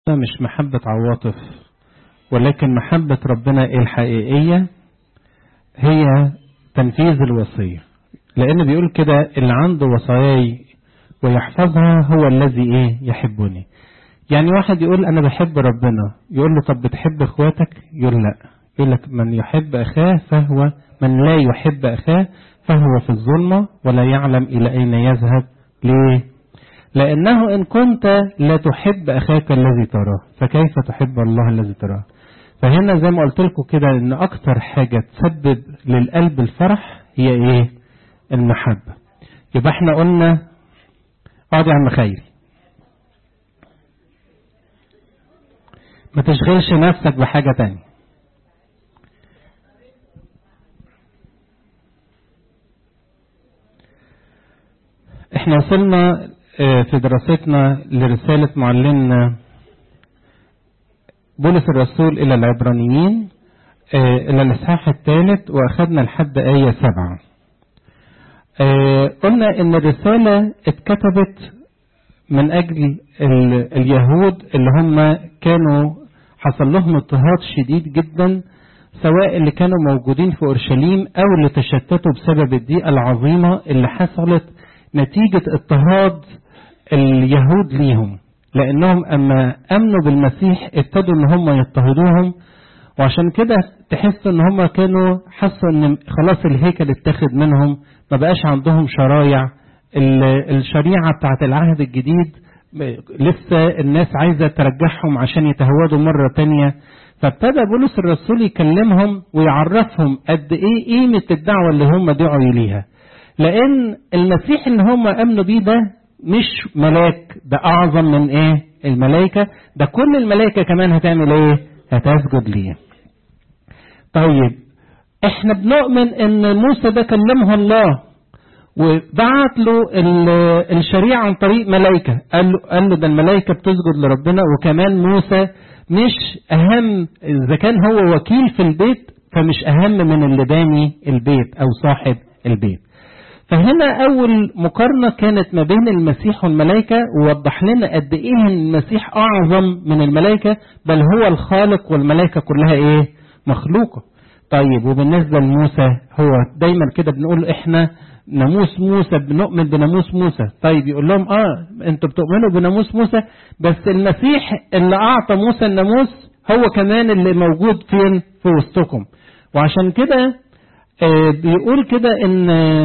مش محبة عواطف ولكن محبة ربنا الحقيقية هي تنفيذ الوصية لأن بيقول كده اللي عنده وصاياي ويحفظها هو الذي إيه يحبني يعني واحد يقول أنا بحب ربنا يقول له طب بتحب إخواتك يقول لا يقول لك من يحب أخاه فهو من لا يحب أخاه فهو في الظلمة ولا يعلم إلى أين يذهب ليه لأنه إن كنت لا تحب أخاك الذي تراه فكيف تحب الله الذي تراه فهنا زي ما قلت لكم كده إن أكتر حاجة تسبب للقلب الفرح هي إيه المحبة يبقى احنا قلنا اقعد يا عم خيري ما تشغلش نفسك بحاجة تانية احنا وصلنا في دراستنا لرسالة معلمنا بولس الرسول إلى العبرانيين إلى الإصحاح الثالث وأخذنا لحد آية سبعة قلنا إن الرسالة اتكتبت من أجل اليهود اللي هم كانوا حصل لهم اضطهاد شديد جدا سواء اللي كانوا موجودين في أورشليم أو اللي تشتتوا بسبب الضيقة العظيمة اللي حصلت نتيجة اضطهاد اليهود ليهم لأنهم أما أمنوا بالمسيح ابتدوا إن هم يضطهدوهم وعشان كده تحس إن هم كانوا حسوا إن خلاص الهيكل اتخذ منهم ما بقاش عندهم شرايع الشريعة بتاعت العهد الجديد لسه الناس عايزة ترجعهم عشان يتهودوا مرة تانية فابتدى بولس الرسول يكلمهم ويعرفهم قد ايه قيمة الدعوة اللي هم دعوا إليها لأن المسيح اللي هم أمنوا بيه ده مش ملاك ده أعظم من إيه الملائكة ده كل الملائكة كمان هتعمل إيه هتسجد ليه طيب احنا بنؤمن ان موسى ده كلمه الله وبعت له الشريعة عن طريق ملائكة قال له, قال له ده الملائكة بتسجد لربنا وكمان موسى مش أهم إذا كان هو وكيل في البيت فمش أهم من اللي باني البيت أو صاحب البيت فهنا أول مقارنة كانت ما بين المسيح والملائكة ووضح لنا قد إيه المسيح أعظم من الملائكة بل هو الخالق والملائكة كلها إيه مخلوقة طيب وبالنسبة لموسى هو دايما كده بنقول إحنا ناموس موسى بنؤمن بناموس موسى طيب يقول لهم اه انتوا بتؤمنوا بناموس موسى بس المسيح اللي اعطى موسى الناموس هو كمان اللي موجود فين في وسطكم وعشان كده آه بيقول كده ان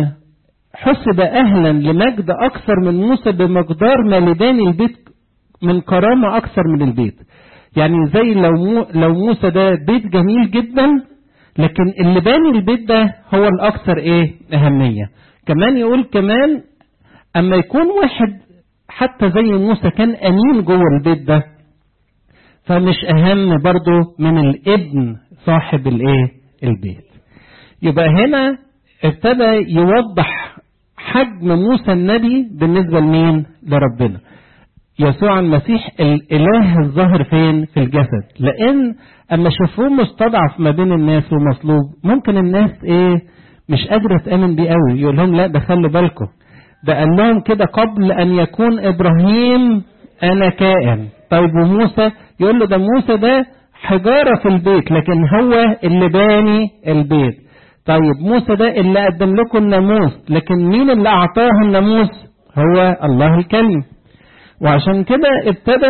حسب اهلا لمجد اكثر من موسى بمقدار ما لباني البيت من كرامة اكثر من البيت يعني زي لو مو لو موسى ده بيت جميل جدا لكن اللي باني البيت ده هو الاكثر ايه اهميه كمان يقول كمان اما يكون واحد حتى زي موسى كان امين جوه البيت ده فمش اهم برضه من الابن صاحب الايه البيت يبقى هنا ابتدى يوضح حجم موسى النبي بالنسبه لمين لربنا يسوع المسيح الاله الظاهر فين في الجسد لان اما شافوه مستضعف ما بين الناس ومصلوب ممكن الناس ايه مش قادرة تآمن بيه قوي يقول لهم لا ده خلوا بالكم ده قال لهم كده قبل أن يكون إبراهيم أنا كائن طيب وموسى يقول له ده موسى ده حجارة في البيت لكن هو اللي باني البيت طيب موسى ده اللي قدم لكم الناموس لكن مين اللي أعطاه الناموس هو الله الكلم وعشان كده ابتدى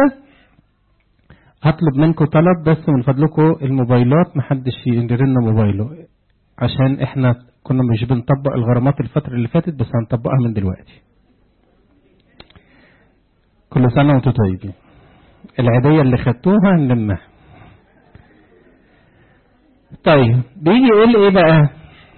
هطلب منكم طلب بس من فضلكم الموبايلات محدش يرن موبايله عشان احنا كنا مش بنطبق الغرامات الفترة اللي فاتت بس هنطبقها من دلوقتي كل سنة وانتم طيبين العيدية اللي خدتوها نلمها طيب بيجي يقول ايه بقى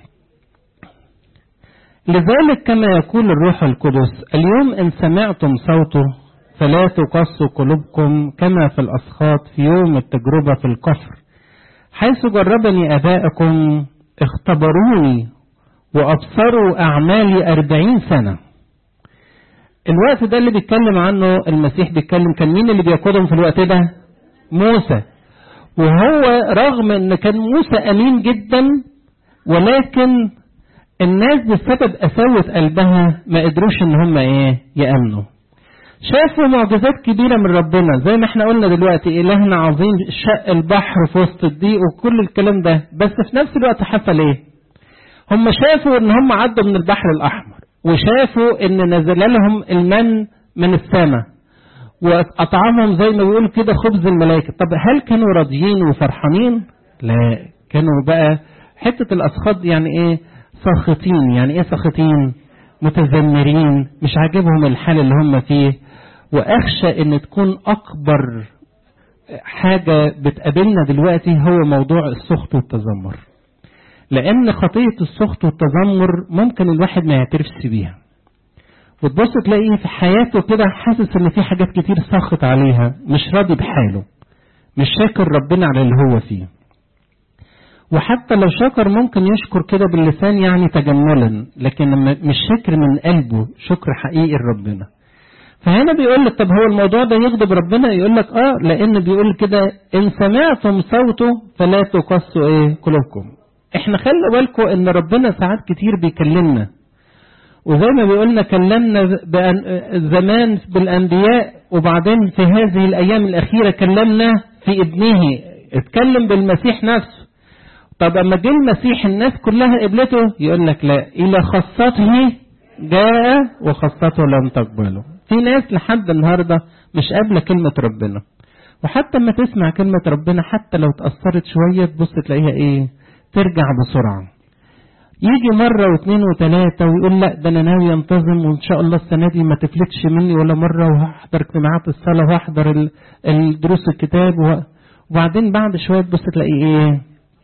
لذلك كما يقول الروح القدس اليوم ان سمعتم صوته فلا تقصوا قلوبكم كما في الأسخاط في يوم التجربة في الكفر حيث جربني أبائكم اختبروني وأبصروا أعمالي أربعين سنة الوقت ده اللي بيتكلم عنه المسيح بيتكلم كان مين اللي بيقودهم في الوقت ده موسى وهو رغم ان كان موسى امين جدا ولكن الناس بسبب قساوة قلبها ما قدروش ان هم ايه يأمنوا شافوا معجزات كبيرة من ربنا زي ما احنا قلنا دلوقتي إلهنا عظيم شق البحر في وسط الضيق وكل الكلام ده بس في نفس الوقت حصل ايه هم شافوا ان هم عدوا من البحر الأحمر وشافوا ان نزل لهم المن من السماء وأطعمهم زي ما بيقول كده خبز الملائكة طب هل كانوا راضيين وفرحانين لا كانوا بقى حتة الأسخاط يعني ايه ساخطين يعني ايه ساخطين متذمرين مش عاجبهم الحال اللي هم فيه واخشى ان تكون اكبر حاجة بتقابلنا دلوقتي هو موضوع السخط والتذمر لان خطية السخط والتذمر ممكن الواحد ما يعترفش بيها وتبص تلاقيه في حياته كده حاسس ان في حاجات كتير ساخط عليها مش راضي بحاله مش شاكر ربنا على اللي هو فيه وحتى لو شكر ممكن يشكر كده باللسان يعني تجملا لكن مش شكر من قلبه شكر حقيقي لربنا فهنا بيقول لك طب هو الموضوع ده يغضب ربنا يقول لك اه لان بيقول كده ان سمعتم صوته فلا تقصوا ايه قلوبكم احنا خلي بالكم ان ربنا ساعات كتير بيكلمنا وزي ما بيقولنا كلمنا زمان بالانبياء وبعدين في هذه الايام الاخيره كلمنا في ابنه اتكلم بالمسيح نفسه طب اما جه المسيح الناس كلها قبلته يقول لك لا الى خاصته جاء وخاصته لم تقبله في ناس لحد النهارده مش قابله كلمه ربنا وحتى اما تسمع كلمه ربنا حتى لو اتاثرت شويه تبص تلاقيها ايه ترجع بسرعه يجي مرة واثنين وثلاثة ويقول لا ده أنا ناوي أنتظم وإن شاء الله السنة دي ما تفلتش مني ولا مرة وهحضر اجتماعات الصلاة وهحضر الدروس الكتاب وبعدين بعد شوية تبص تلاقيه إيه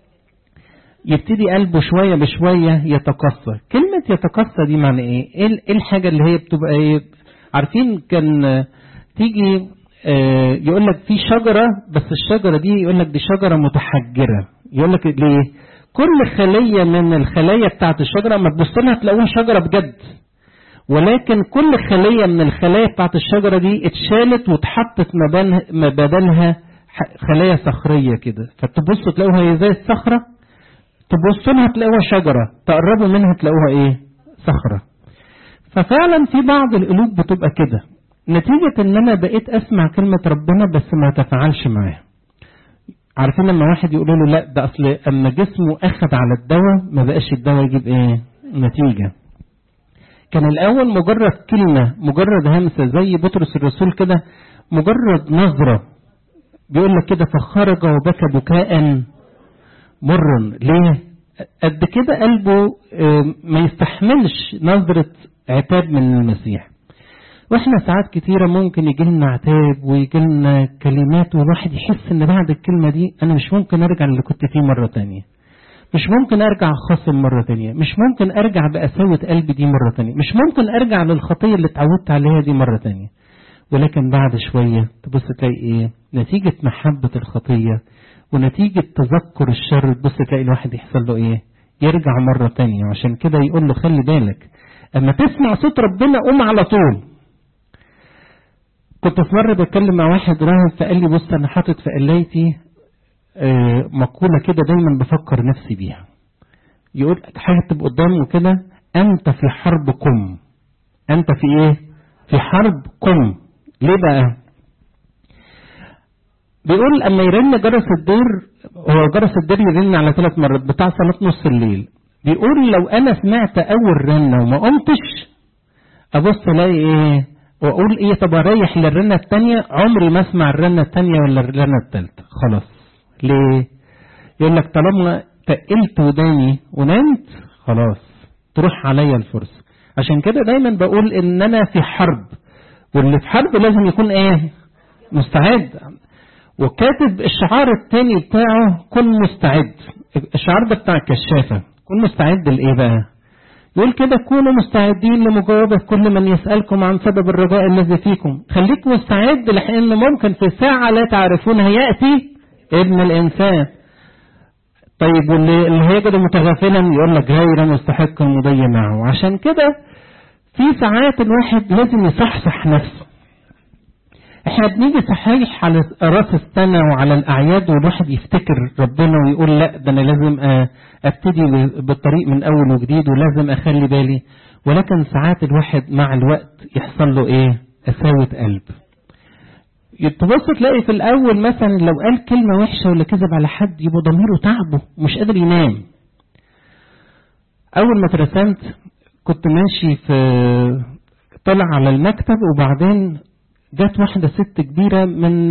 يبتدي قلبه شوية بشوية يتقصى كلمة يتقصى دي معنى ايه ايه الحاجة اللي هي بتبقى ايه عارفين كان تيجي اه يقول لك في شجرة بس الشجرة دي يقول لك دي شجرة متحجرة يقول لك ليه كل خلية من الخلايا بتاعت الشجرة ما تبص لها تلاقوها شجرة بجد ولكن كل خلية من الخلايا بتاعت الشجرة دي اتشالت واتحطت ما بدلها خلايا صخرية كده فتبصوا تلاقوها هي زي الصخرة تبصوا لها تلاقوها شجرة تقربوا منها تلاقوها ايه صخرة ففعلا في بعض القلوب بتبقى كده نتيجة ان انا بقيت اسمع كلمة ربنا بس ما تفعلش معاها عارفين لما واحد يقول له لا ده اصل اما جسمه اخذ على الدواء ما بقاش الدواء يجيب ايه نتيجة كان الاول مجرد كلمة مجرد همسة زي بطرس الرسول كده مجرد نظرة بيقول لك كده فخرج وبكى بكاء مر ليه قد كده قلبه ما يستحملش نظرة عتاب من المسيح واحنا ساعات كتيرة ممكن يجي لنا عتاب ويجي لنا كلمات والواحد يحس ان بعد الكلمة دي انا مش ممكن ارجع اللي كنت فيه مرة تانية مش ممكن ارجع خصم مرة تانية مش ممكن ارجع بقساوة قلبي دي مرة تانية مش ممكن ارجع للخطية اللي اتعودت عليها دي مرة تانية ولكن بعد شوية تبص تلاقي ايه نتيجة محبة الخطية ونتيجة تذكر الشر تبص تلاقي الواحد يحصل له ايه يرجع مرة تانية عشان كده يقول له خلي بالك اما تسمع صوت ربنا قوم على طول كنت في مرة بتكلم مع واحد راهب فقال لي بص انا حاطط في قلايتي آه مقولة كده دايما بفكر نفسي بيها يقول حاجة تبقى قدامه كده انت في حرب قم انت في ايه في حرب قم ليه بقى بيقول اما يرن جرس الدير هو جرس الدير يرن على ثلاث مرات بتاع صلاة نص الليل بيقول لو انا سمعت اول رنة وما قمتش ابص الاقي ايه واقول ايه طب اريح للرنة التانية عمري ما اسمع الرنة التانية ولا الرنة التالتة خلاص ليه يقول لك طالما تقلت وداني ونمت خلاص تروح عليا الفرصة عشان كده دايما بقول ان انا في حرب واللي في حرب لازم يكون ايه مستعد وكاتب الشعار التاني بتاعه كن مستعد الشعار ده بتاع الكشافة كن مستعد لإيه بقى يقول كده كونوا مستعدين لمجاوبة كل من يسألكم عن سبب الرجاء الذي فيكم خليك مستعد لأن ممكن في ساعة لا تعرفونها يأتي ابن الإنسان طيب واللي اللي هيجد متغافلا يقول لك غير مستحق مضي معه عشان كده في ساعات الواحد لازم يصحصح نفسه احنا بنيجي صحيح على راس السنة وعلى الأعياد والواحد يفتكر ربنا ويقول لا ده أنا لازم أبتدي بالطريق من أول وجديد ولازم أخلي بالي ولكن ساعات الواحد مع الوقت يحصل له إيه؟ قساوة قلب تبص تلاقي في الأول مثلا لو قال كلمة وحشة ولا كذب على حد يبقى ضميره تعبه مش قادر ينام أول ما اترسمت كنت ماشي في طلع على المكتب وبعدين جت واحدة ست كبيرة من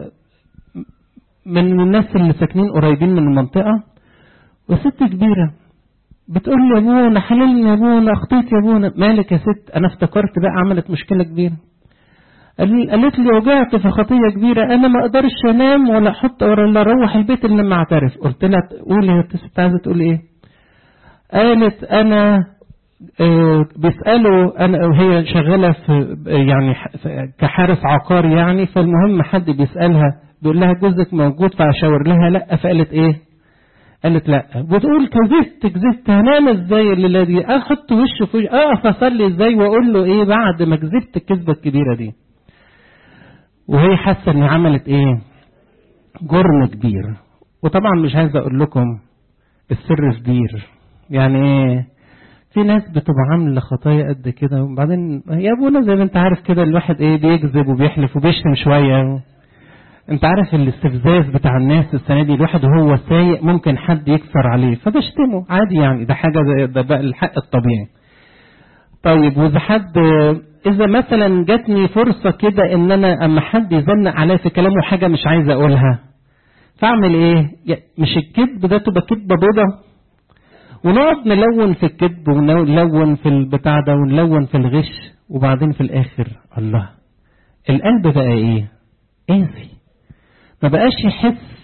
من الناس اللي ساكنين قريبين من المنطقة وست كبيرة بتقول لي يا ابونا حللني يا ابونا اخطيت يا ابونا مالك يا ست انا افتكرت بقى عملت مشكلة كبيرة قالت لي وجعت في خطية كبيرة انا ما اقدرش انام ولا احط ولا اروح البيت الا لما اعترف قلت لها قولي يا ست عايزة تقول ايه قالت انا آه بيسألوا أنا وهي شغالة في يعني كحارس عقاري يعني فالمهم حد بيسألها بيقول لها جوزك موجود فأشاور لها لا فقالت إيه؟ قالت لا بتقول كذبت كذبت هنام ازاي الليلة دي احط وشه في وشه اقف اصلي ازاي واقول له ايه بعد ما كذبت الكذبة الكبيرة دي وهي حاسة ان عملت ايه جرم كبير وطبعا مش عايز اقول لكم السر كبير يعني ايه في ناس بتبقى عاملة خطايا قد كده وبعدين يا ابونا زي ما انت عارف كده الواحد ايه بيكذب وبيحلف وبيشتم شوية انت عارف الاستفزاز بتاع الناس السنة دي الواحد وهو سايق ممكن حد يكسر عليه فبشتمه عادي يعني ده حاجة ده بقى الحق الطبيعي طيب واذا حد اذا مثلا جاتني فرصة كده ان انا اما حد يزنق عليا في كلامه حاجة مش عايز اقولها فاعمل ايه مش الكذب ده تبقى كذبة بيضة ونقعد نلون في الكذب ونلون في البتاع ده ونلون في الغش وبعدين في الاخر الله القلب بقى ايه قاسي ما بقاش يحس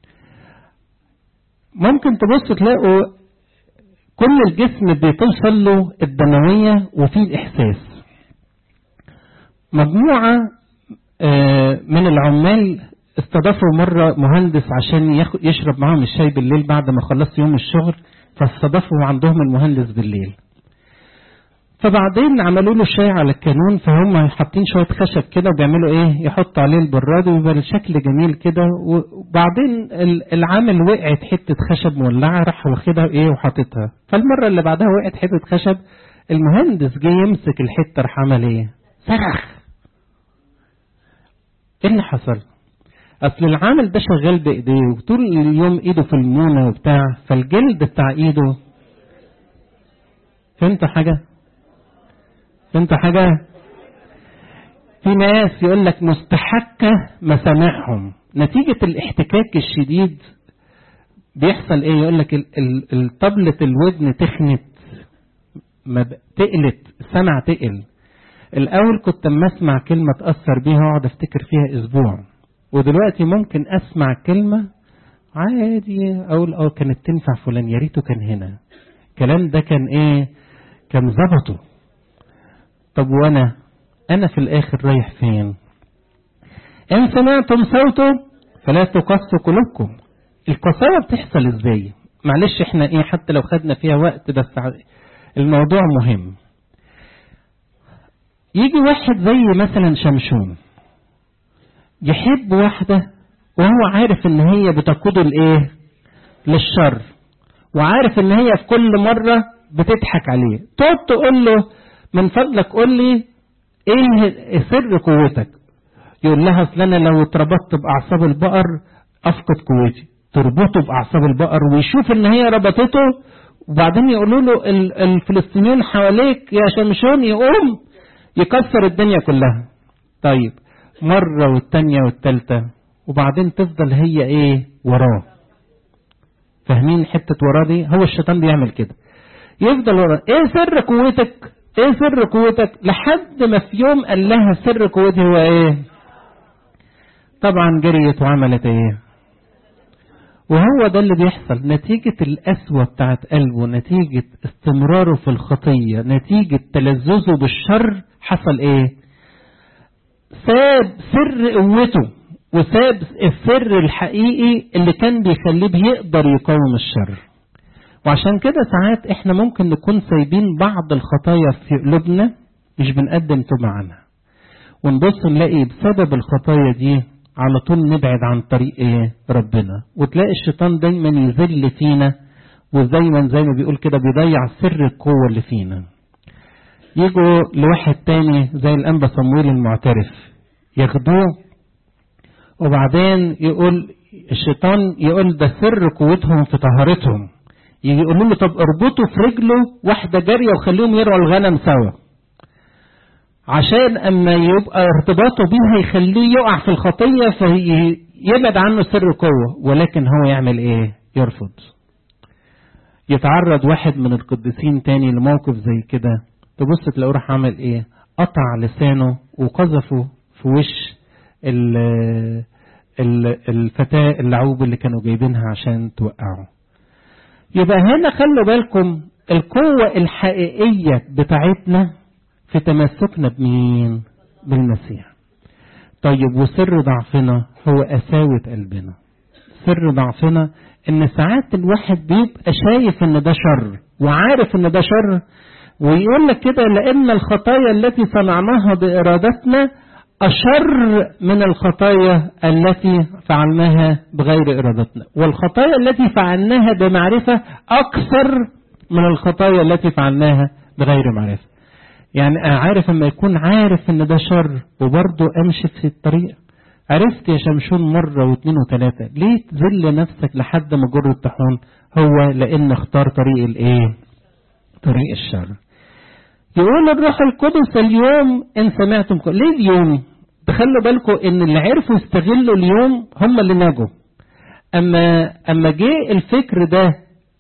ممكن تبص تلاقوا كل الجسم بتوصل له الدموية وفيه الإحساس مجموعة من العمال استضافوا مرة مهندس عشان يشرب معاهم الشاي بالليل بعد ما خلص يوم الشغل فاستضافوا عندهم المهندس بالليل فبعدين عملوا له شاي على الكانون فهم حاطين شويه خشب كده وبيعملوا ايه يحطوا عليه البراد ويبقى الشكل جميل كده وبعدين العامل وقعت حته خشب مولعه راح واخدها ايه وحاططها فالمره اللي بعدها وقعت حته خشب المهندس جه يمسك الحته راح عمل ايه صرخ ايه اللي حصل اصل العامل ده شغال بايديه وطول اليوم ايده في المونه وبتاع فالجلد بتاع ايده فهمتوا حاجه فهمت حاجة في ناس يقول لك مستحكة مسامعهم نتيجة الاحتكاك الشديد بيحصل ايه يقول لك طبلة الودن تخنت تقلت السمع تقل الاول كنت اما اسمع كلمة تأثر بيها واقعد افتكر فيها اسبوع ودلوقتي ممكن اسمع كلمة عادي اقول اه كانت تنفع فلان يا ريته كان هنا الكلام ده كان ايه كان ظبطه طب وانا انا في الاخر رايح فين ان سمعتم صوته فلا تقسوا قلوبكم القساوة بتحصل ازاي معلش احنا ايه حتى لو خدنا فيها وقت بس الموضوع مهم يجي واحد زي مثلا شمشون يحب واحدة وهو عارف ان هي بتقوده لايه للشر وعارف ان هي في كل مرة بتضحك عليه تقعد تقول له من فضلك قول لي ايه سر قوتك يقول لها اصل انا لو اتربطت باعصاب البقر افقد قوتي تربطه باعصاب البقر ويشوف ان هي ربطته وبعدين يقولوا له الفلسطينيين حواليك يا شمشون يقوم يكسر الدنيا كلها طيب مرة والتانية والتالتة وبعدين تفضل هي ايه وراه فاهمين حتة وراه دي هو الشيطان بيعمل كده يفضل وراه ايه سر قوتك ايه سر قوتك لحد ما في يوم قال لها سر قوتي هو ايه طبعا جريت وعملت ايه وهو ده اللي بيحصل نتيجة القسوة بتاعت قلبه نتيجة استمراره في الخطية نتيجة تلذذه بالشر حصل ايه ساب سر قوته وساب السر الحقيقي اللي كان بيخليه بيقدر يقاوم الشر وعشان كده ساعات احنا ممكن نكون سايبين بعض الخطايا في قلوبنا مش بنقدم توبة عنها ونبص نلاقي بسبب الخطايا دي على طول نبعد عن طريق ايه ربنا وتلاقي الشيطان دايما يذل فينا ودايما زي ما بيقول كده بيضيع سر القوة اللي فينا يجوا لواحد تاني زي الأنبا صمويل المعترف ياخدوه وبعدين يقول الشيطان يقول ده سر قوتهم في طهارتهم يجي يقولوا له طب اربطوا في رجله واحدة جارية وخليهم يرعوا الغنم سوا عشان اما يبقى ارتباطه بيها يخليه يقع في الخطية فيبعد عنه سر القوة ولكن هو يعمل ايه يرفض يتعرض واحد من القديسين تاني لموقف زي كده تبص تلاقيه راح عمل ايه قطع لسانه وقذفه في وش الفتاة اللعوب اللي كانوا جايبينها عشان توقعه يبقى هنا خلوا بالكم القوة الحقيقية بتاعتنا في تمسكنا بمين بالمسيح طيب وسر ضعفنا هو قساوة قلبنا سر ضعفنا ان ساعات الواحد بيبقى شايف ان ده شر وعارف ان ده شر ويقول لك كده لان الخطايا التي صنعناها بارادتنا أشر من الخطايا التي فعلناها بغير إرادتنا والخطايا التي فعلناها بمعرفة أكثر من الخطايا التي فعلناها بغير معرفة يعني عارف أما يكون عارف أن ده شر وبرضه أمشي في الطريق عرفت يا شمشون مرة واثنين وثلاثة ليه تذل نفسك لحد ما جر الطاحون هو لأن اختار طريق الايه طريق الشر يقول الروح القدس اليوم ان سمعتم كل ليه اليوم تخلوا بالكم ان اللي عرفوا يستغلوا اليوم هم اللي نجوا اما اما جه الفكر ده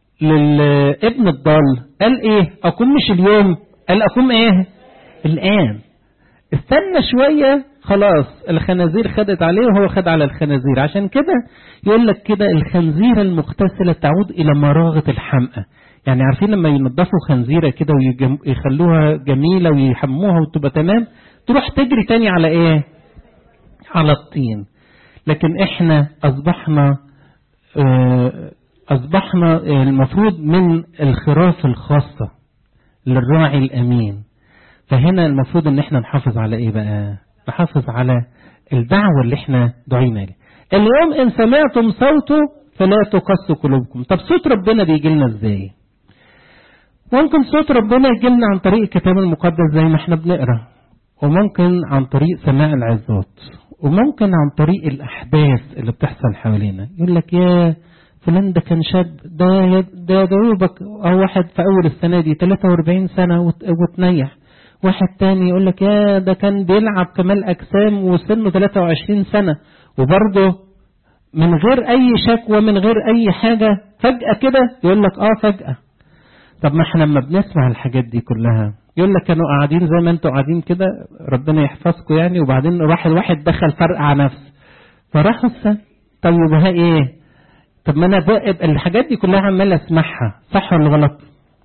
للابن الضال قال ايه اقوم مش اليوم قال اقوم ايه الان استنى شوية خلاص الخنازير خدت عليه وهو خد على الخنازير عشان كده يقول لك كده الخنزيرة المغتسلة تعود إلى مراغة الحمقى يعني عارفين لما ينضفوا خنزيرة كده ويخلوها جميلة ويحموها وتبقى تمام تروح تجري تاني على ايه على الطين لكن احنا اصبحنا اه اصبحنا المفروض من الخراف الخاصة للراعي الامين فهنا المفروض ان احنا نحافظ على ايه بقى نحافظ على الدعوة اللي احنا دعينا لها اليوم ان سمعتم صوته فلا تقسوا قلوبكم طب صوت ربنا بيجي لنا ازاي ممكن صوت ربنا يجي لنا عن طريق الكتاب المقدس زي ما احنا بنقرا وممكن عن طريق سماع العظات وممكن عن طريق الاحداث اللي بتحصل حوالينا يقول لك يا فلان ده كان شاب ده ده دوبك او واحد في اول السنه دي 43 سنه وتنيح واحد تاني يقول لك يا ده كان بيلعب كمال اجسام وسنه 23 سنه وبرضه من غير اي شكوى من غير اي حاجه فجاه كده يقول لك اه فجاه طب ما احنا لما بنسمع الحاجات دي كلها يقول لك كانوا قاعدين زي ما انتوا قاعدين كده ربنا يحفظكم يعني وبعدين راح الواحد دخل فرقع نفس فراحوا طب يبقى ايه طب ما انا بقى الحاجات دي كلها عمال اسمعها صح ولا غلط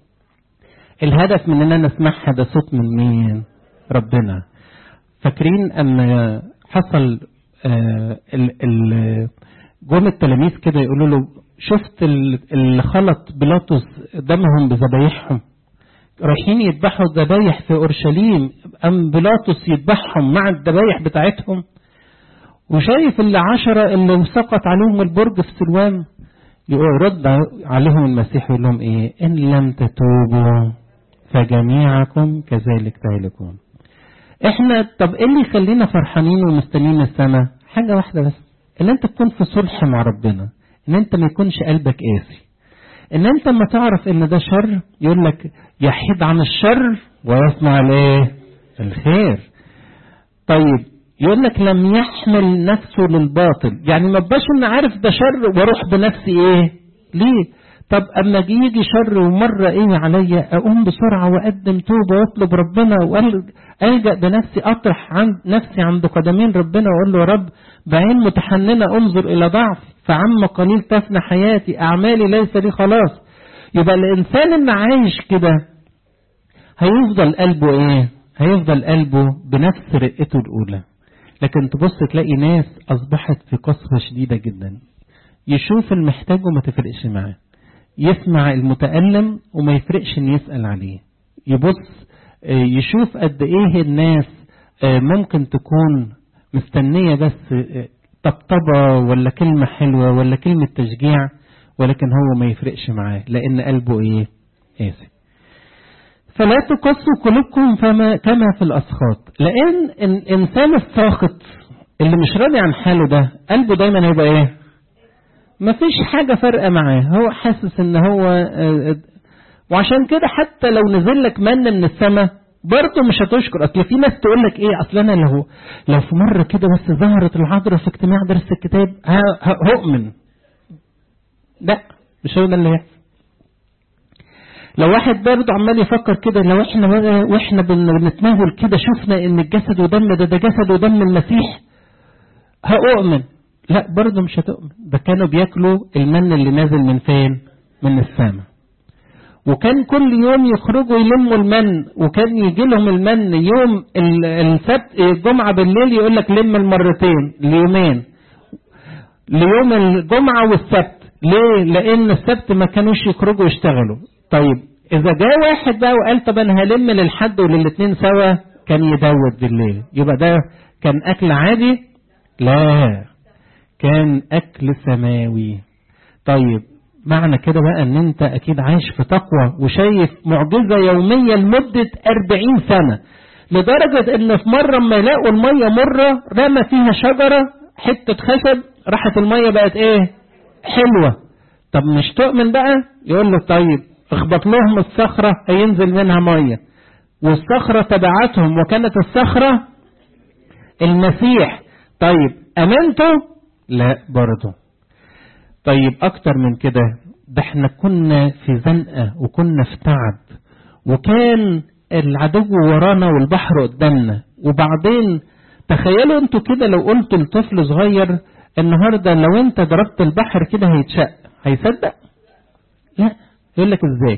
الهدف من ان انا اسمعها ده صوت من مين ربنا فاكرين اما حصل آه ال ال جم التلاميذ كده يقولوا له شفت اللي خلط بيلاطس دمهم بذبايحهم رايحين يذبحوا الذبايح في اورشليم ام بيلاطس يذبحهم مع الذبايح بتاعتهم وشايف اللي عشرة اللي سقط عليهم البرج في سلوان يرد عليهم المسيح يقول لهم ايه ان لم تتوبوا فجميعكم كذلك تهلكون احنا طب ايه اللي يخلينا فرحانين ومستنيين السماء حاجة واحدة بس ان انت تكون في صلح مع ربنا ان انت ما يكونش قلبك قاسي ان انت ما تعرف ان ده شر يقول لك يحيد عن الشر ويصنع الايه الخير طيب يقول لك لم يحمل نفسه للباطل يعني ما بقاش ان عارف ده شر واروح بنفسي ايه ليه طب اما يجي شر ومره ايه عليا اقوم بسرعه واقدم توبه واطلب ربنا والجا بنفسي اطرح عند نفسي عند قدمين ربنا واقول له يا رب بعين متحننه انظر الى ضعف فعم قليل تفنى حياتي اعمالي ليس لي خلاص يبقى الانسان اللي عايش كده هيفضل قلبه ايه هيفضل قلبه بنفس رقته الاولى لكن تبص تلاقي ناس اصبحت في قسوه شديده جدا يشوف المحتاج وما تفرقش معاه يسمع المتألم وما يفرقش ان يسأل عليه يبص يشوف قد ايه الناس ممكن تكون مستنية بس طبطبة ولا كلمة حلوة ولا كلمة تشجيع ولكن هو ما يفرقش معاه لان قلبه ايه قاسي فلا تقسوا قلوبكم فما كما في الأسخاط لأن الإنسان الساخط اللي مش راضي عن حاله ده قلبه دايما هيبقى ايه مفيش حاجة فارقة معاه هو حاسس ان هو وعشان كده حتى لو نزل لك من من السماء برضه مش هتشكر اصل في ناس تقول لك ايه اصل انا لو لو في مره كده بس ظهرت العذراء في اجتماع درس الكتاب هؤمن لا مش هو ده اللي هيحصل لو واحد برضه عمال يفكر كده لو احنا واحنا بنتناول كده شفنا ان الجسد ودم ده ده جسد ودم المسيح هأؤمن لا برضه مش هتؤمن ده كانوا بياكلوا المن اللي نازل من فين من السماء وكان كل يوم يخرجوا يلموا المن وكان يجي لهم المن يوم السبت الجمعة بالليل يقول لك لم المرتين ليومين ليوم الجمعة والسبت ليه؟ لأن السبت ما كانوش يخرجوا يشتغلوا طيب إذا جاء واحد بقى وقال طب أنا هلم للحد وللاتنين سوا كان يدود بالليل يبقى ده كان أكل عادي؟ لا كان أكل سماوي طيب معنى كده بقى ان انت اكيد عايش في تقوى وشايف معجزة يومية لمدة 40 سنة لدرجة ان في مرة ما يلاقوا المية مرة رمى فيها شجرة حتة خشب راحت المية بقت ايه حلوة طب مش تؤمن بقى يقول له طيب اخبط لهم الصخرة هينزل منها مية والصخرة تبعتهم وكانت الصخرة المسيح طيب امنتوا لا برضه طيب أكتر من كده ده احنا كنا في زنقة وكنا في تعب وكان العدو ورانا والبحر قدامنا وبعدين تخيلوا انتوا كده لو قلتوا لطفل صغير النهارده لو انت ضربت البحر كده هيتشق هيصدق؟ لا يقول لك ازاي؟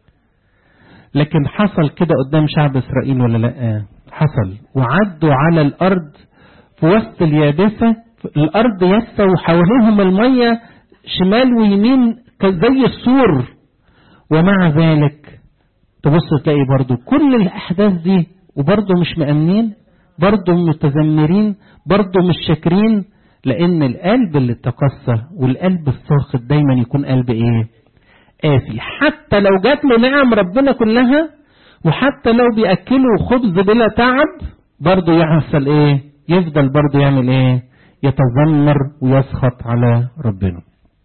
لكن حصل كده قدام شعب اسرائيل ولا لا؟ حصل وعدوا على الارض في وسط اليابسه الارض يابسه وحواليهم الميه شمال ويمين زي السور ومع ذلك تبص تلاقي برضو كل الأحداث دي وبرضو مش مأمنين برضو متذمرين برضو مش شاكرين لأن القلب اللي تقسى والقلب الساخط دايما يكون قلب إيه؟ قاسي حتى لو جات له نعم ربنا كلها وحتى لو بيأكلوا خبز بلا تعب برضو يحصل إيه؟ يفضل برضو يعمل إيه؟ يتذمر ويسخط على ربنا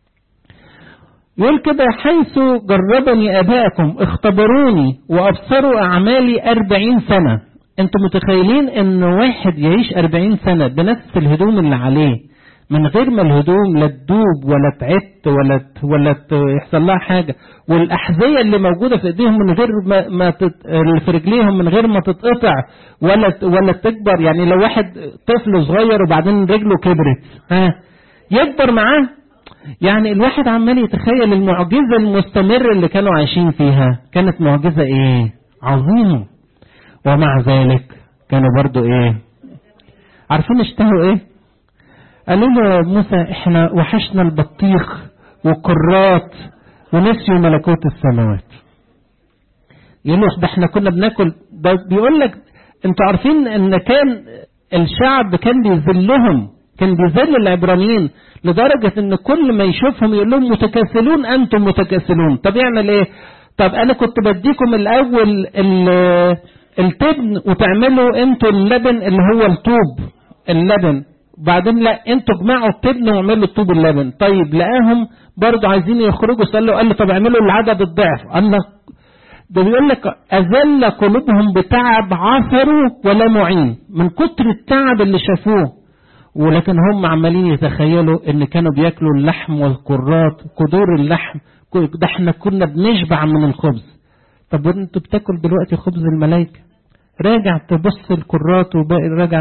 يقول كده حيث جربني أباءكم اختبروني وأبصروا أعمالي أربعين سنة أنتم متخيلين أن واحد يعيش أربعين سنة بنفس الهدوم اللي عليه من غير ما الهدوم لا تدوب ولا تعت ولا ولا يحصل لها حاجة والأحذية اللي موجودة في إيديهم من غير ما, ما تت... اللي في رجليهم من غير ما تتقطع ولا ولا تكبر يعني لو واحد طفل صغير وبعدين رجله كبرت ها يكبر معاه يعني الواحد عمال يتخيل المعجزة المستمرة اللي كانوا عايشين فيها كانت معجزة ايه عظيمة ومع ذلك كانوا برضو ايه عارفين اشتهوا ايه قالوا له موسى احنا وحشنا البطيخ والكرات ونسيوا ملكوت السماوات يقول له ده احنا كنا بناكل ده بيقول لك انتوا عارفين ان كان الشعب كان بيذلهم كان بيذل العبرانيين لدرجة ان كل ما يشوفهم يقول لهم متكاسلون انتم متكاسلون طب يعمل ايه طب انا كنت بديكم الاول التبن وتعملوا انتوا اللبن اللي هو الطوب اللبن بعدين لا انتوا اجمعوا التبن واعملوا الطوب اللبن طيب لقاهم برضه عايزين يخرجوا سألوا قال له طب اعملوا العدد الضعف قال لك ده بيقول لك أذل قلوبهم بتعب عثروا ولا معين من كتر التعب اللي شافوه ولكن هم عمالين يتخيلوا ان كانوا بياكلوا اللحم والكرات قدور اللحم ده احنا كنا بنشبع من الخبز طب وانت بتاكل دلوقتي خبز الملائكة راجع تبص الكرات وباقي راجع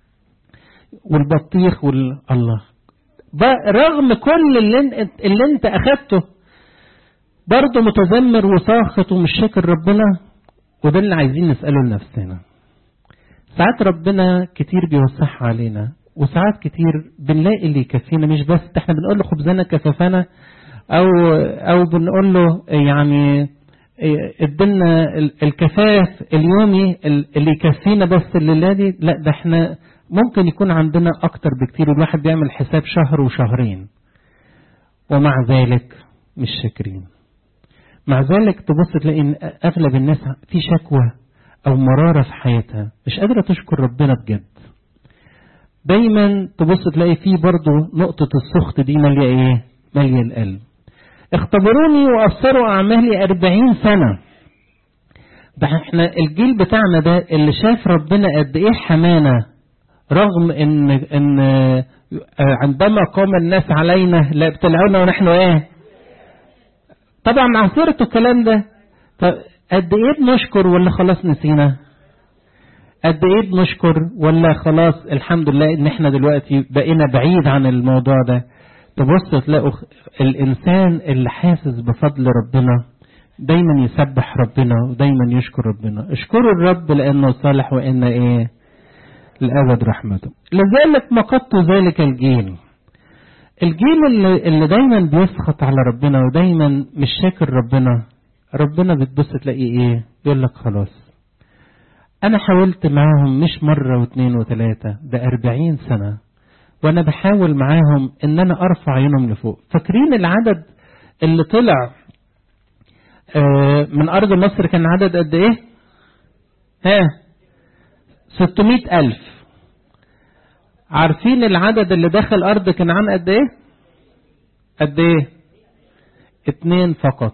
والبطيخ وال الله رغم كل اللي, اللي انت اخدته برضه متذمر وساخط ومش شاكر ربنا وده اللي عايزين نسأله لنفسنا ساعات ربنا كتير بيوسعها علينا وساعات كتير بنلاقي اللي يكفينا مش بس احنا بنقول له خبزنا كفافنا او او بنقول له يعني ادلنا الكفاف اليومي اللي يكفينا بس الليله دي لا ده احنا ممكن يكون عندنا اكتر بكتير الواحد بيعمل حساب شهر وشهرين ومع ذلك مش شاكرين مع ذلك تبص تلاقي ان اغلب الناس في شكوى او مرارة في حياتها مش قادرة تشكر ربنا بجد دايما تبص تلاقي في برضه نقطة السخط دي مالية ايه مالية القلب اختبروني وأبصروا أعمالي أربعين سنة ده احنا الجيل بتاعنا ده اللي شاف ربنا قد ايه حمانا رغم ان ان عندما قام الناس علينا لا ابتلعونا ونحن ايه طبعا عصرتوا الكلام ده طب قد ايه بنشكر ولا خلاص نسينا قد ايه بنشكر ولا خلاص الحمد لله ان احنا دلوقتي بقينا بعيد عن الموضوع ده تبص تلاقوا الانسان اللي حاسس بفضل ربنا دايما يسبح ربنا ودايما يشكر ربنا اشكروا الرب لانه صالح وان ايه الابد رحمته لذلك مقدت ذلك الجيل الجيل اللي, اللي دايما بيسخط على ربنا ودايما مش شاكر ربنا ربنا بتبص تلاقي ايه يقول لك خلاص انا حاولت معاهم مش مرة واثنين وثلاثة ده اربعين سنة وانا بحاول معاهم ان انا ارفع عينهم لفوق فاكرين العدد اللي طلع من ارض مصر كان عدد قد ايه ها ستمائة الف عارفين العدد اللي دخل ارض كنعان قد ايه قد ايه اتنين فقط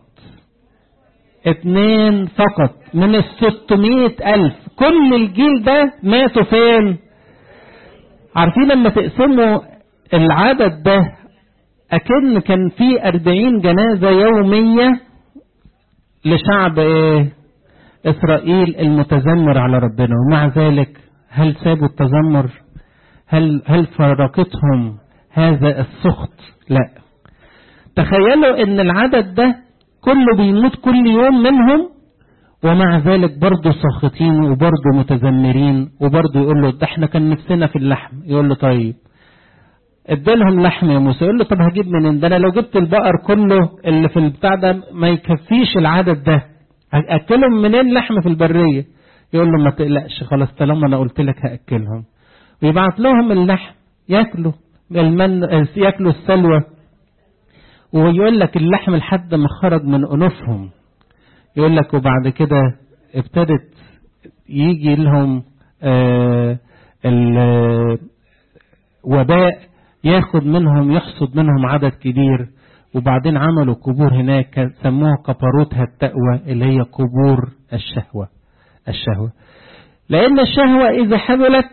اتنين فقط من الستمائة الف كل الجيل ده ماتوا فين عارفين لما تقسموا العدد ده أكن كان في أربعين جنازة يومية لشعب إيه؟ إسرائيل المتذمر على ربنا ومع ذلك هل سابوا التذمر هل, هل فرقتهم هذا السخط لا تخيلوا ان العدد ده كله بيموت كل يوم منهم ومع ذلك برضه ساخطين وبرضه متذمرين وبرضه يقول له ده احنا كان نفسنا في اللحم يقول له طيب ادالهم لحم يا موسى يقول له طب هجيب منين ده انا لو جبت البقر كله اللي في البتاع ده ما يكفيش العدد ده هاكلهم منين لحم في البريه يقول له ما تقلقش خلاص طالما انا قلت لك هاكلهم ويبعت لهم اللحم ياكلوا المن ياكلوا السلوى ويقول لك اللحم لحد ما خرج من انوفهم يقول لك وبعد كده ابتدت يجي لهم آه الوباء ياخد منهم يحصد منهم عدد كبير وبعدين عملوا قبور هناك سموها قبروتها التقوى اللي هي قبور الشهوة الشهوة لأن الشهوة إذا حملت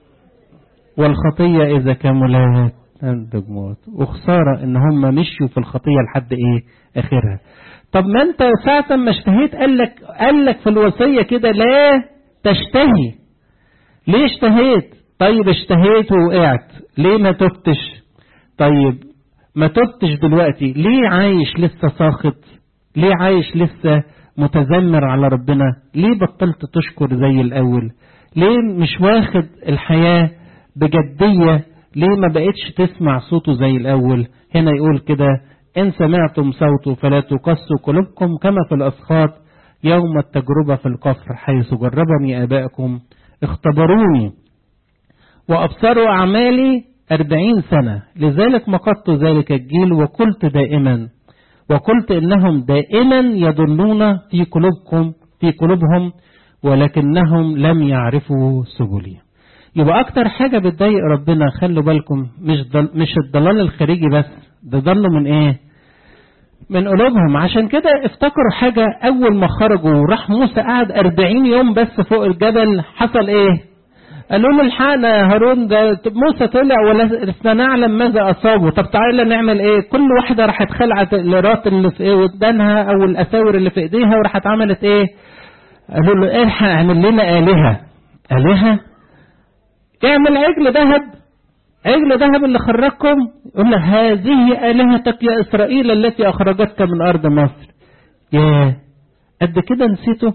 والخطية إذا كملت تنتج موت وخسارة إن هم مشوا في الخطية لحد إيه آخرها طب ما أنت ساعة ما اشتهيت قال لك قال لك في الوصية كده لا تشتهي ليه اشتهيت طيب اشتهيت ووقعت ليه ما تبتش طيب ما تبتش دلوقتي ليه عايش لسه ساخط ليه عايش لسه متذمر على ربنا ليه بطلت تشكر زي الأول ليه مش واخد الحياة بجدية ليه ما بقتش تسمع صوته زي الأول هنا يقول كده إن سمعتم صوته فلا تقسوا قلوبكم كما في الأسخاط يوم التجربة في القفر حيث جربني آبائكم اختبروني وأبصروا أعمالي أربعين سنة لذلك مقدت ذلك الجيل وقلت دائما وقلت إنهم دائما يضلون في قلوبكم في قلوبهم ولكنهم لم يعرفوا سبلي يبقى أكتر حاجة بتضايق ربنا خلوا بالكم مش ضل مش الضلال الخارجي بس ده ضلوا من إيه؟ من قلوبهم عشان كده افتكروا حاجة أول ما خرجوا وراح موسى قعد أربعين يوم بس فوق الجبل حصل إيه؟ قالوا له الحقنا يا هارون ده موسى طلع ولسنا نعلم ماذا اصابه طب تعالى نعمل ايه كل واحده راحت خلعت الرات اللي في ايه ودانها او الاساور اللي في ايديها وراحت عملت ايه قالوا له ايه اعمل لنا الهه الهه اعمل عجل ذهب عجل ذهب اللي خرجكم يقول لك هذه الهتك يا اسرائيل التي اخرجتك من ارض مصر يا قد كده نسيته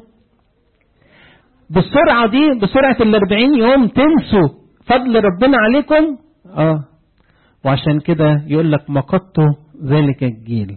بالسرعة دي بسرعة الأربعين يوم تنسوا فضل ربنا عليكم اه وعشان كده يقول لك مقدت ذلك الجيل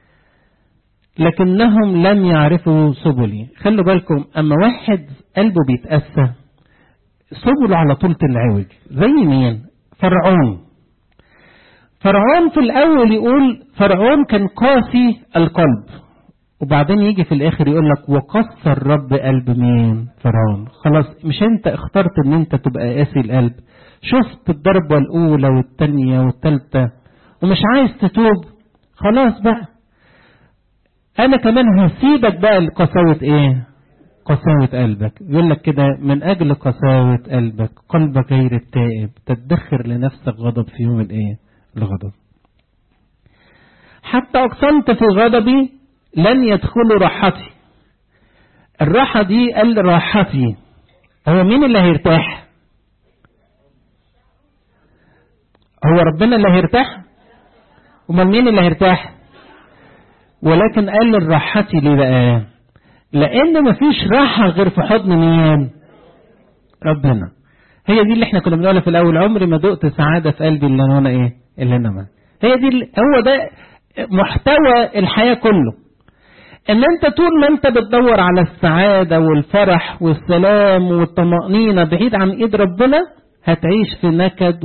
لكنهم لم يعرفوا سبلي خلوا بالكم أما واحد قلبه بيتأسى سبله على طولة العوج زي مين فرعون فرعون في الأول يقول فرعون كان قاسي القلب وبعدين يجي في الاخر يقول لك وقص الرب قلب مين فرعون خلاص مش انت اخترت ان انت تبقى قاسي القلب شفت الضربة الاولى والتانية والتالتة ومش عايز تتوب خلاص بقى انا كمان هسيبك بقى لقساوة ايه قساوة قلبك يقول لك كده من اجل قساوة قلبك قلبك غير التائب تدخر لنفسك غضب في يوم الايه الغضب حتى اقسمت في غضبي لن يدخلوا راحتي الراحة دي قال راحتي هو مين اللي هيرتاح هو ربنا اللي هيرتاح امال مين اللي هيرتاح ولكن قال راحتي ليه بقى لان مفيش راحة غير في حضن مين ربنا هي دي اللي احنا كنا بنقولها في الاول عمري ما دقت سعادة في قلبي اللي انا ايه اللي انا هي دي اللي هو ده محتوى الحياة كله ان انت طول ما انت بتدور على السعادة والفرح والسلام والطمأنينة بعيد عن ايد ربنا هتعيش في نكد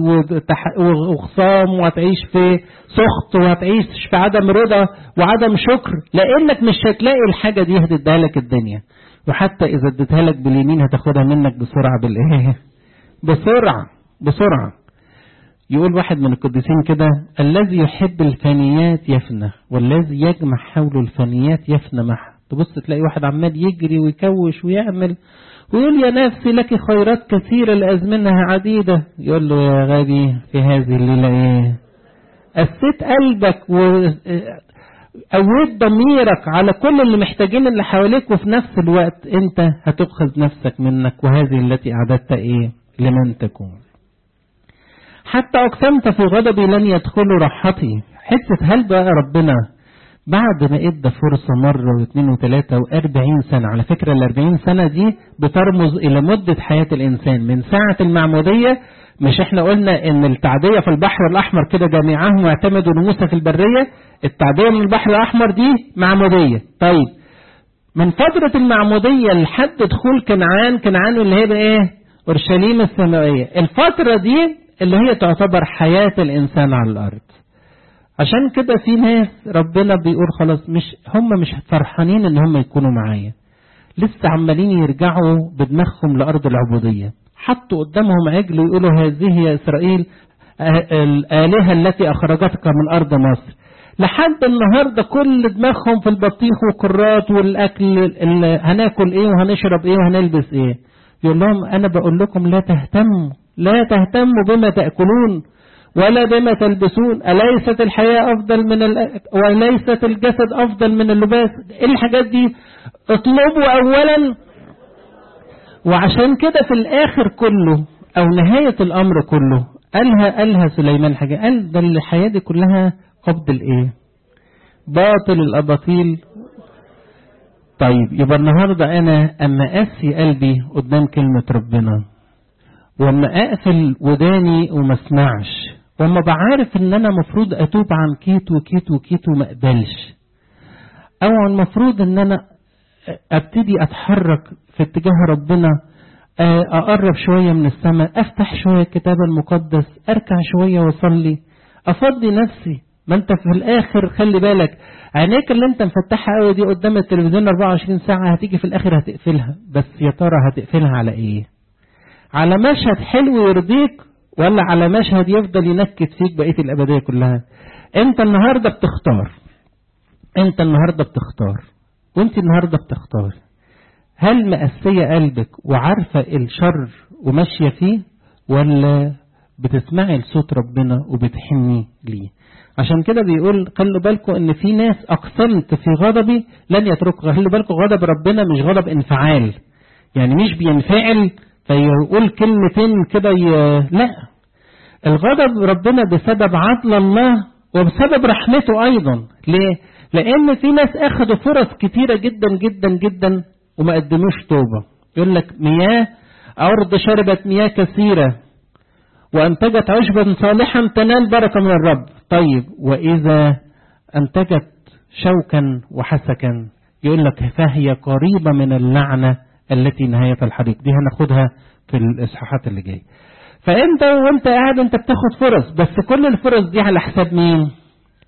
وخصام وهتعيش في سخط وهتعيش في عدم رضا وعدم شكر لانك مش هتلاقي الحاجة دي هتديها لك الدنيا وحتى اذا اديتها لك باليمين هتاخدها منك بسرعة بالايه بسرعة بسرعة يقول واحد من القديسين كده الذي يحب الفانيات يفنى والذي يجمع حوله الفانيات يفنى معه تبص تلاقي واحد عمال يجري ويكوش ويعمل ويقول يا نفسي لك خيرات كثيرة لأزمنها عديدة يقول له يا غبي في هذه الليلة ايه قسيت قلبك و قويت ضميرك على كل اللي محتاجين اللي حواليك وفي نفس الوقت انت هتأخذ نفسك منك وهذه التي أعددت ايه لمن تكون حتى أقسمت في غضبي لن يدخلوا راحتي حتة هل بقى ربنا بعد ما ادى فرصة مرة واثنين وثلاثة واربعين سنة على فكرة الاربعين سنة دي بترمز الى مدة حياة الانسان من ساعة المعمودية مش احنا قلنا ان التعدية في البحر الاحمر كده جميعهم اعتمدوا لموسى في البرية التعدية من البحر الاحمر دي معمودية طيب من فترة المعمودية لحد دخول كنعان كنعان اللي هي ايه اورشليم السماوية الفترة دي اللي هي تعتبر حياة الانسان على الارض عشان كده في ناس ربنا بيقول خلاص مش هم مش فرحانين ان هم يكونوا معايا لسه عمالين يرجعوا بدماغهم لارض العبوديه حطوا قدامهم عجل ويقولوا هذه يا اسرائيل الالهه التي اخرجتك من ارض مصر لحد النهارده كل دماغهم في البطيخ والكرات والاكل هناكل ايه وهنشرب ايه وهنلبس ايه يقول لهم انا بقول لكم لا تهتموا لا تهتموا بما تاكلون ولا بما تلبسون أليست الحياة أفضل من ال... وليست الجسد أفضل من اللباس إيه الحاجات دي اطلبوا أولا وعشان كده في الآخر كله أو نهاية الأمر كله قالها قالها سليمان حاجة قال ده الحياة دي كلها قبض الإيه باطل الأباطيل طيب يبقى النهاردة أنا أما أسي قلبي قدام كلمة ربنا واما اقفل وداني وما اسمعش واما بعرف ان انا مفروض اتوب عن كيت وكيت وكيت وما اقبلش او المفروض ان انا ابتدي اتحرك في اتجاه ربنا اقرب شوية من السماء افتح شوية الكتاب المقدس اركع شوية واصلي افضي نفسي ما انت في الاخر خلي بالك عينيك اللي انت مفتحها قوي دي قدام التلفزيون 24 ساعة هتيجي في الاخر هتقفلها بس يا ترى هتقفلها على ايه على مشهد حلو يرضيك ولا على مشهد يفضل ينكد فيك بقية الأبدية كلها انت النهاردة بتختار انت النهاردة بتختار وانت النهاردة بتختار هل مأسية قلبك وعارفة الشر وماشية فيه ولا بتسمعي لصوت ربنا وبتحني ليه عشان كده بيقول خلوا بالكم ان في ناس اقسمت في غضبي لن يتركوا خلوا بالكم غضب ربنا مش غضب انفعال يعني مش بينفعل فيقول كلمتين كده ي... لا الغضب ربنا بسبب عدل الله وبسبب رحمته ايضا ليه لان في ناس اخذوا فرص كتيرة جدا جدا جدا وما قدموش توبة يقول لك مياه ارض شربت مياه كثيرة وانتجت عشبا صالحا تنال بركة من الرب طيب واذا انتجت شوكا وحسكا يقول لك فهي قريبة من اللعنة التي نهاية الحديث دي هناخدها في الإصحاحات اللي جاية فأنت وأنت قاعد أنت بتاخد فرص بس كل الفرص دي على حساب مين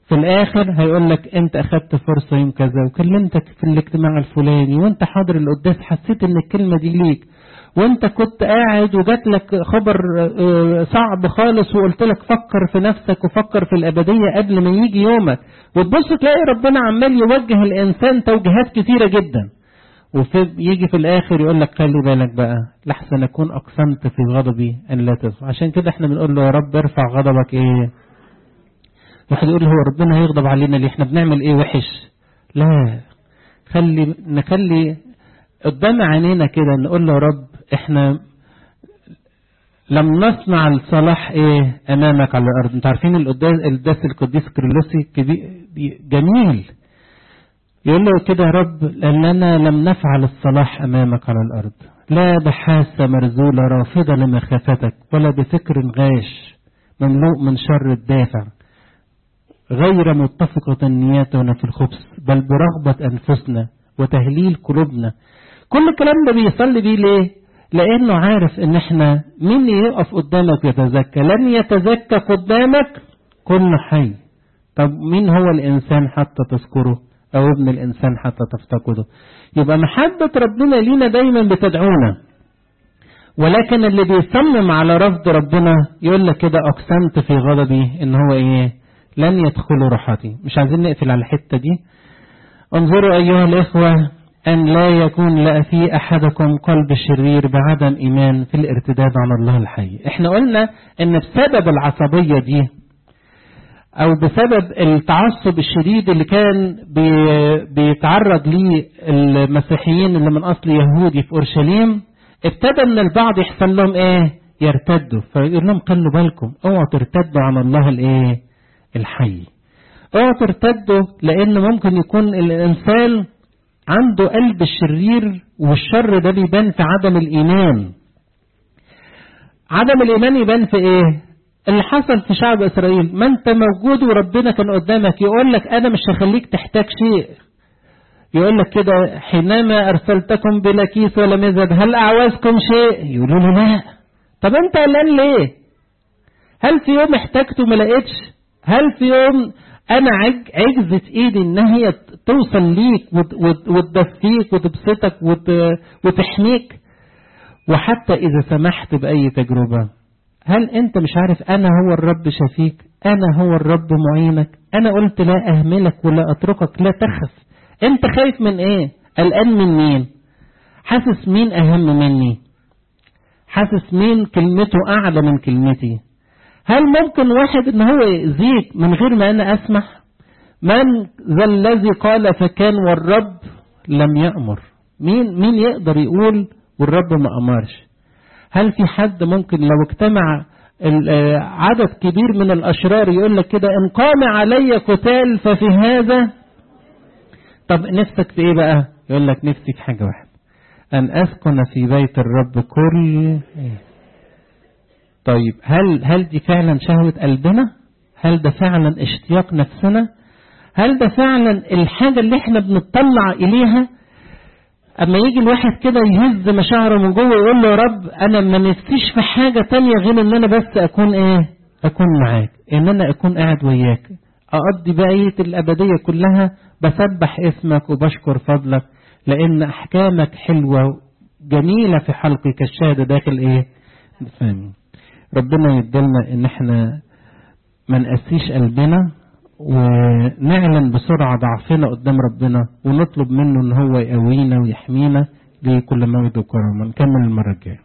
في الاخر هيقول لك انت اخدت فرصة يوم كذا وكلمتك في الاجتماع الفلاني وانت حاضر القداس حسيت ان الكلمة دي ليك وانت كنت قاعد وجات لك خبر صعب خالص وقلت لك فكر في نفسك وفكر في الابدية قبل ما يجي يومك وتبص تلاقي ربنا عمال يوجه الانسان توجيهات كتيرة جدا وفي يجي في الاخر يقول لك خلي بالك بقى لحسن اكون اقسمت في غضبي ان لا تصف عشان كده احنا بنقول له يا رب ارفع غضبك ايه واحد يقول هو ربنا هيغضب علينا ليه احنا بنعمل ايه وحش لا خلي نخلي قدام عينينا كده نقول له يا رب احنا لم نصنع الصلاح ايه امامك على الارض انتوا عارفين القداس القداس القديس كريلوسي جميل يقول له كده يا رب لاننا لم نفعل الصلاح امامك على الارض لا بحاسة مرزولة رافضة لمخافتك ولا بفكر غاش مملوء من شر الدافع غير متفقة نياتنا في الخبث بل برغبة أنفسنا وتهليل قلوبنا كل الكلام ده بيصلي بيه ليه لأنه عارف إن إحنا مين يقف قدامك يتزكى لن يتزكى قدامك كل حي طب مين هو الإنسان حتى تذكره أو ابن الإنسان حتى تفتقده يبقى محبة ربنا لينا دايما بتدعونا ولكن اللي بيصمم على رفض ربنا يقول لك كده أقسمت في غضبي إن هو إيه لن يدخلوا راحتي مش عايزين نقفل على الحتة دي انظروا أيها الإخوة أن لا يكون لا في أحدكم قلب شرير بعدم إيمان في الارتداد عن الله الحي احنا قلنا أن بسبب العصبية دي أو بسبب التعصب الشديد اللي كان بي بيتعرض ليه المسيحيين اللي من أصل يهودي في أورشليم ابتدى أن البعض يحصل لهم إيه يرتدوا فيقول لهم خلوا بالكم اوعوا ترتدوا عن الله الإيه الحي اوعوا ترتدوا لأن ممكن يكون الإنسان عنده قلب الشرير والشر ده بيبان في عدم الإيمان عدم الإيمان يبان في إيه اللي حصل في شعب إسرائيل ما أنت موجود وربنا كان قدامك يقول لك أنا مش هخليك تحتاج شيء يقول لك كده حينما أرسلتكم بلا كيس ولا مزد هل أعوزكم شيء يقولوا له لا طب أنت قلقان ليه هل في يوم احتاجته ما لقيتش هل في يوم انا عج عجزت ايدي ان هي توصل ليك وتدفيك وتبسطك وتحميك وحتى اذا سمحت باي تجربة هل انت مش عارف انا هو الرب شفيك انا هو الرب معينك انا قلت لا اهملك ولا اتركك لا تخف انت خايف من ايه قلقان من مين حاسس مين اهم مني حاسس مين كلمته اعلى من كلمتي هل ممكن واحد ان هو يأذيك من غير ما انا اسمح من ذا الذي قال فكان والرب لم يأمر مين مين يقدر يقول والرب ما امرش هل في حد ممكن لو اجتمع عدد كبير من الاشرار يقول لك كده ان قام علي قتال ففي هذا طب نفسك في ايه بقى يقول لك نفسي في حاجه واحده ان اسكن في بيت الرب كل طيب هل هل دي فعلا شهوة قلبنا؟ هل ده فعلا اشتياق نفسنا؟ هل ده فعلا الحاجة اللي احنا بنطلع إليها؟ أما يجي الواحد كده يهز مشاعره من جوه يقول له يا رب أنا ما نفسيش في حاجة تانية غير إن أنا بس أكون إيه؟ أكون معاك، إن أنا أكون قاعد وياك، أقضي بقية الأبدية كلها بسبح اسمك وبشكر فضلك لأن أحكامك حلوة جميلة في حلقي كالشهادة داخل إيه؟ فاهمين. ربنا يدلنا ان احنا ما نقسيش قلبنا ونعلن بسرعة ضعفنا قدام ربنا ونطلب منه ان هو يقوينا ويحمينا لكل موت وكرامة نكمل المرة الجاية